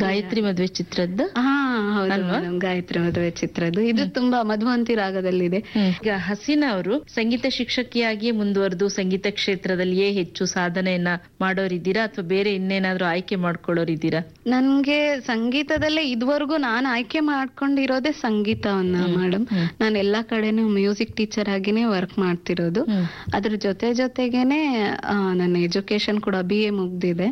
ಗಾಯತ್ರಿ ಮದ್ವೆ ಚಿತ್ರದ್ದು ಹಾ ಹೌದು ಅಲ್ವಾ? madam, ಗಾಯತ್ರಿ ಮದುವೆ ಚಿತ್ರದ್ದು ಇದು ತುಂಬಾ ಮಧುವಂತಿ ರಾಗದಲ್ಲಿದೆ ಈಗ ಹಸೀನಾ ಅವರು ಸಂಗೀತ ಶಿಕ್ಷಕಿಯಾಗಿಯೇ ಮುಂದುವರೆದು ಸಂಗೀತ ಕ್ಷೇತ್ರದಲ್ಲಿಯೇ ಹೆಚ್ಚು ಸಾಧನೆಯನ್ನ ಮಾಡೋರಿದ್ದೀರಾ ಅಥವಾ ಬೇರೆ ಇನ್ನೇನಾದ್ರೂ ಆಯ್ಕೆ ಮಾಡ್ಕೊಳ್ಳೋರಿದ್ದೀರಾ ನನ್ಗೆ ಸಂಗೀತದಲ್ಲೇ ಇದುವರೆಗೂ ನಾನು ಆಯ್ಕೆ ಮಾಡ್ಕೊಂಡಿರೋದೇ ಸಂಗೀತವನ್ನ ಮೇಡಮ್ ನಾನು ಎಲ್ಲಾ ಕಡೆನೂ ಮ್ಯೂಸಿಕ್ ಟೀಚರ್ ಆಗಿನೇ ವರ್ಕ್ ಮಾಡ್ತಿರೋದು ಹ್ಮ್. ಅದ್ರ ಜೊತೆ ಜೊತೆಗೇನೆ ಆ, ನನ್ನ ಎಜುಕೇಶನ್ ಕೂಡ ಬಿ ಎ ಮುಗ್ದಿದೆ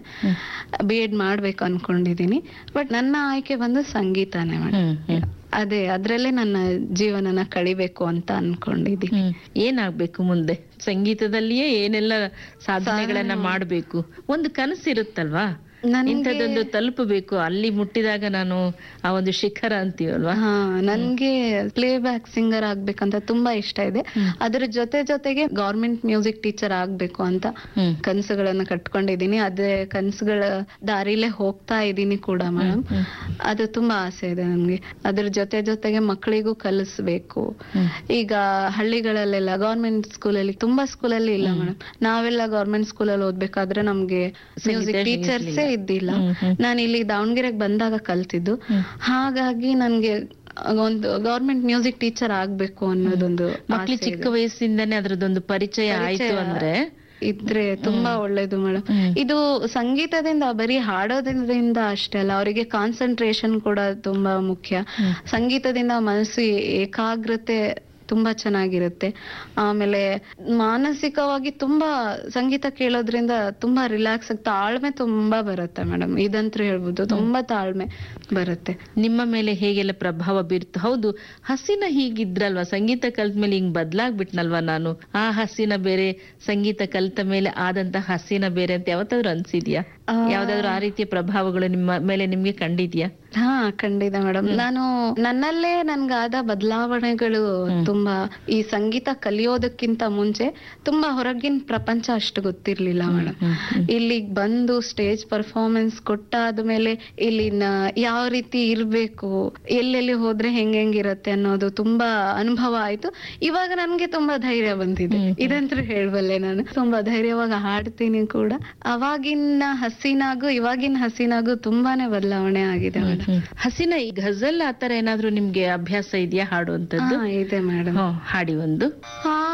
ಬಿ ಎಡ್ ಮಾಡ್ಬೇಕು ಅನ್ಕೊಂಡಿದೀನಿ ಬಟ್ ನನ್ನ ಆಯ್ಕೆ ಬಂದು ಸಂಗೀತನೇ ಮೇಡಮ್ ಹ್ಮ್, ಹ್ಮ್. ಅದೇ ಅದ್ರಲ್ಲೇ ನನ್ನ ಜೀವನನ ಕಳಿಬೇಕು ಅಂತ ಅನ್ಕೊಂಡಿದೀನಿ ಹ್ಮ್. ಏನಾಗ್ಬೇಕು ಮುಂದೆ ಸಂಗೀತದಲ್ಲಿಯೇ ಏನೆಲ್ಲ ಸಾಧನೆಗಳನ್ನ ಮಾಡ್ಬೇಕು ಒಂದು ಕನಸಿರುತ್ತಲ್ವಾ ನನ್ಗೆ- ಇಂಥದ್ದೊಂದು ತಲುಪಬೇಕು ಅಲ್ಲಿ ಮುಟ್ಟಿದಾಗ ನಾನು ಆ ಒಂದು ಶಿಖರ ಅಂತೀವಲ್ವಾ ಹಾ ನನ್ಗೆ ಪ್ಲೇ ಬ್ಯಾಕ್ ಸಿಂಗರ್ ಆಗ್ಬೇಕಂತ ತುಂಬಾ ಇಷ್ಟ ಇದೆ ಅದ್ರ ಜೊತೆ ಜೊತೆಗೆ ಗೌರ್ಮೆಂಟ್ ಮ್ಯೂಸಿಕ್ ಟೀಚರ್ ಆಗ್ಬೇಕು ಅಂತ ಹ್ಮ್. ಕನ್ಸುಗಳನ್ನ ಕಟ್ಕೊಂಡಿದೀನಿ ಅದೇ ಕನ್ಸುಗಳ ದಾರಿಲೇ ಹೋಗ್ತಾ ಇದೀನಿ ಕೂಡ ಮೇಡಮ್ ಅದು ತುಂಬಾ ಆಸೆ ಇದೆ ನನ್ಗೆ ಅದ್ರ ಜೊತೆ ಜೊತೆಗೆ ಮಕ್ಕಳಿಗೂ ಕಲಿಸ್ಬೇಕು ಈಗ ಹಳ್ಳಿಗಳಲ್ಲೆಲ್ಲ ಗೌರ್ಮೆಂಟ್ ಸ್ಕೂಲಲ್ಲಿ ತುಂಬಾ ಸ್ಕೂಲಲ್ಲಿ ಇಲ್ಲ ಮೇಡಮ್ ನಾವೆಲ್ಲ ಗೌರ್ಮೆಂಟ್ ಸ್ಕೂಲಲ್ಲಿ ಓದ್ಬೇಕಾದ್ರೆ ನಮ್ಗೆ ಮ್ಯೂಸಿಕ್ ಟೀಚರ್ಸೇ ಇದ್ದಿಲ್ಲ ನಾನು ಇಲ್ಲಿ ದಾವಣಗೆರೆಗೆ ಬಂದಾಗ ಕಲ್ತಿದ್ದು ಹಾಗಾಗಿ ನನ್ಗೆ ಒಂದು ಗೌರ್ಮೆಂಟ್ ಮ್ಯೂಸಿಕ್ ಟೀಚರ್ ಆಗ್ಬೇಕು ಅನ್ನೋದೊಂದು ಮಕ್ಳು ಆಸೆ ಚಿಕ್ಕ ವಯಸ್ಸಿಂದನೇ ಅದ್ರದ್ದೊಂದು ಪರಿಚಯ ಆಯ್ತು ಅಂದ್ರೆ ಇದ್ರೆ ತುಂಬಾ ಒಳ್ಳೇದು ಮೇಡಮ್ ಇದು ಸಂಗೀತದಿಂದ ಬರೀ ಹಾಡೋದ್ರಿಂದ ಅಷ್ಟೇ ಅಲ್ಲ ಅವರಿಗೆ ಕಾನ್ಸಂಟ್ರೇಷನ್ ಕೂಡ ತುಂಬಾ ಮುಖ್ಯ ಸಂಗೀತದಿಂದ ಮನಸ್ಸು ಏಕಾಗ್ರತೆ ತುಂಬಾ ಚೆನ್ನಾಗಿರುತ್ತೆ ಆಮೇಲೆ ಮಾನಸಿಕವಾಗಿ ತುಂಬಾ ಸಂಗೀತ ಕೇಳೋದ್ರಿಂದ ತುಂಬಾ ರಿಲ್ಯಾಕ್ಸ್ ಆಗಿ ತಾಳ್ಮೆ ತುಂಬಾ ಬರುತ್ತೆ ಮೇಡಮ್ ಇದಂತೂ ಹೇಳ್ಬೋದು ತುಂಬಾ ತಾಳ್ಮೆ ಬರುತ್ತೆ ನಿಮ್ಮ ಮೇಲೆ ಹೇಗೆಲ್ಲ ಪ್ರಭಾವ ಬೀರ್ತು ಹೌದು ಹಸಿನ ಹೀಗಿದ್ರಲ್ವಾ ಸಂಗೀತ ಕಲ್ತ ಮೇಲೆ ಹಿಂಗ್ ಬದ್ಲಾಗ್ಬಿಟ್ನಲ್ವಾ ನಾನು ಆ ಹಸಿನ ಬೇರೆ ಸಂಗೀತ ಕಲ್ತ ಮೇಲೆ ಆದಂತ ಹಸಿನ ಬೇರೆ ಅಂತ ಯಾವತ್ತಾದ್ರೂ ಅನ್ಸಿದ್ಯಾ ಆ, ಯಾವ್ದಾದ್ರು ಆ ರೀತಿಯ ಪ್ರಭಾವಗಳು ನಿಮ್ಮ ಮೇಲೆ ನಿಮ್ಗೆ ಕಂಡಿದ್ಯಾ ಹಾ ಖಂಡಿತ ಮೇಡಮ್ ನಾನು ನನ್ನಲ್ಲೇ ನನ್ಗಾದ ಬದಲಾವಣೆಗಳು ತುಂಬಾ ಈ ಸಂಗೀತ ಕಲಿಯೋದಕ್ಕಿಂತ ಮುಂಚೆ ತುಂಬಾ ಹೊರಗಿನ ಪ್ರಪಂಚ ಅಷ್ಟು ಗೊತ್ತಿರ್ಲಿಲ್ಲ ಮೇಡಮ್ ಇಲ್ಲಿಗ್ ಬಂದು ಸ್ಟೇಜ್ ಪರ್ಫಾರ್ಮೆನ್ಸ್ ಕೊಟ್ಟಾದ್ಮೇಲೆ ಇಲ್ಲಿನ ಯಾವ ರೀತಿ ಇರ್ಬೇಕು ಎಲ್ಲೆಲ್ಲಿ ಹೋದ್ರೆ ಹೆಂಗ್ ಹೆಂಗಿರತ್ತೆ ಅನ್ನೋದು ತುಂಬಾ ಅನುಭವ ಆಯ್ತು ಇವಾಗ ನನ್ಗೆ ತುಂಬಾ ಧೈರ್ಯ ಬಂದಿದೆ ಇದಂತೂ ಹೇಳ್ಬಲ್ಲೆ ನಾನು ತುಂಬಾ ಧೈರ್ಯವಾಗಿ ಹಾಡ್ತೀನಿ ಕೂಡ ಅವಾಗಿನ ಹಸಿನಾಗೂ ಇವಾಗಿನ ಹಸಿನಾಗೂ ತುಂಬಾನೇ ಬದಲಾವಣೆ ಆಗಿದೆ ಮೇಡಮ್ ಹಸಿನ ಈ ಘಜಲ್ ಆತರ ಏನಾದ್ರೂ ನಿಮ್ಗೆ ಅಭ್ಯಾಸ ಇದೆಯಾ ಹಾಡುವಂತದ್ದು ಹಾ ಇದೆ ಮೇಡಮ್ ಹ್ಮ್, ಹಾಡಿ ಒಂದು ಹಾ